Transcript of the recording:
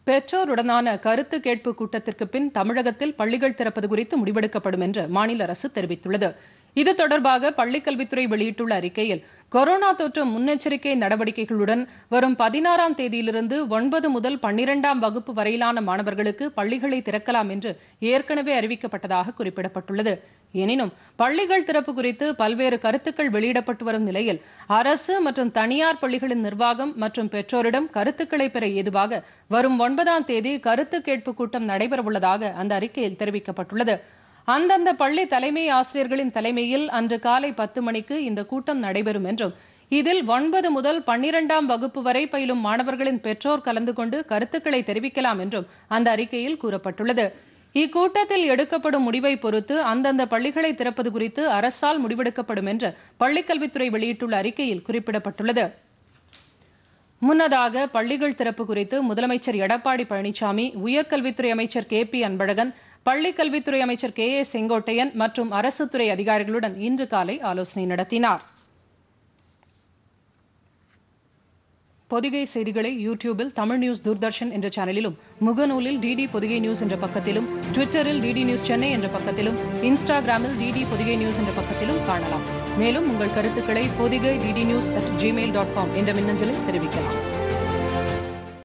பெற்றோருடனான கருத்து கேட்பு கூட்டத்திற்கு பின் தமிழகத்தில் பள்ளிகள் திறப்பது குறித்து முடிவெடுக்கப்படும் என்று மாநில அரசு தெரிவித்துள்ளது இது தொடர்பாக பள்ளிக்கல்வித்துறை வெளியிட்டுள்ள அறிக்கையில் கொரோனா தொற்று முன்னெச்சரிக்கை நடவடிக்கைகளுடன் வரும் பதினாறாம் தேதியிலிருந்து ஒன்பது முதல் பன்னிரெண்டாம் வகுப்பு வரையிலான மாணவர்களுக்கு பள்ளிகளை திறக்கலாம் என்று ஏற்கனவே அறிவிக்கப்பட்டதாக குறிப்பிடப்பட்டுள்ளது எனினும் பள்ளிகள் திறப்பு குறித்து பல்வேறு கருத்துக்கள் வெளியிடப்பட்டு வரும் நிலையில் அரசு மற்றும் தனியார் பள்ளிகளின் நிர்வாகம் மற்றும் பெற்றோரிடம் கருத்துக்களை பெற ஏதுவாக வரும் ஒன்பதாம் தேதி கருத்து கேட்பு கூட்டம் நடைபெறவுள்ளதாக அந்த அறிக்கையில் தெரிவிக்கப்பட்டுள்ளது அந்தந்த பள்ளி தலைமை ஆசிரியர்களின் தலைமையில் அன்று காலை பத்து மணிக்கு இந்த கூட்டம் நடைபெறும் என்றும் இதில் ஒன்பது முதல் பன்னிரெண்டாம் வகுப்பு வரை பயிலும் மாணவர்களின் பெற்றோர் கலந்து கொண்டு கருத்துக்களை தெரிவிக்கலாம் என்றும் அந்த அறிக்கையில் கூறப்பட்டுள்ளது இக்கூட்டத்தில் எடுக்கப்படும் முடிவை பொறுத்து அந்தந்த பள்ளிகளை திறப்பது குறித்து அரசால் முடிவெடுக்கப்படும் என்று பள்ளிக்கல்வித்துறை வெளியிட்டுள்ள அறிக்கையில் குறிப்பிடப்பட்டுள்ளது முன்னதாக பள்ளிகள் திறப்பு குறித்து முதலமைச்சர் எடப்பாடி பழனிசாமி உயர்கல்வித்துறை அமைச்சர் கே பி அன்பழகன் பள்ளிக்கல்வித்துறை அமைச்சர் கே ஏ செங்கோட்டையன் மற்றும் அரசு துறை அதிகாரிகளுடன் இன்று காலை ஆலோசனை நடத்தினார் பொதிகை செய்திகளை யூடியூபில் தமிழ் நியூஸ் தூர்தர்ஷன் என்ற சேனலிலும் முகநூலில் டிடி பொதிகை நியூஸ் என்ற பக்கத்திலும் ட்விட்டரில் டிடி நியூஸ் சென்னை என்ற பக்கத்திலும் இன்ஸ்டாகிராமில் டிடி பொதிகை நியூஸ் என்ற பக்கத்திலும் காணலாம் மேலும் உங்கள் கருத்துக்களை Podhigai DD news at Gmail dot com என்ற மின்னஞ்சலில் தெரிவிக்கலாம்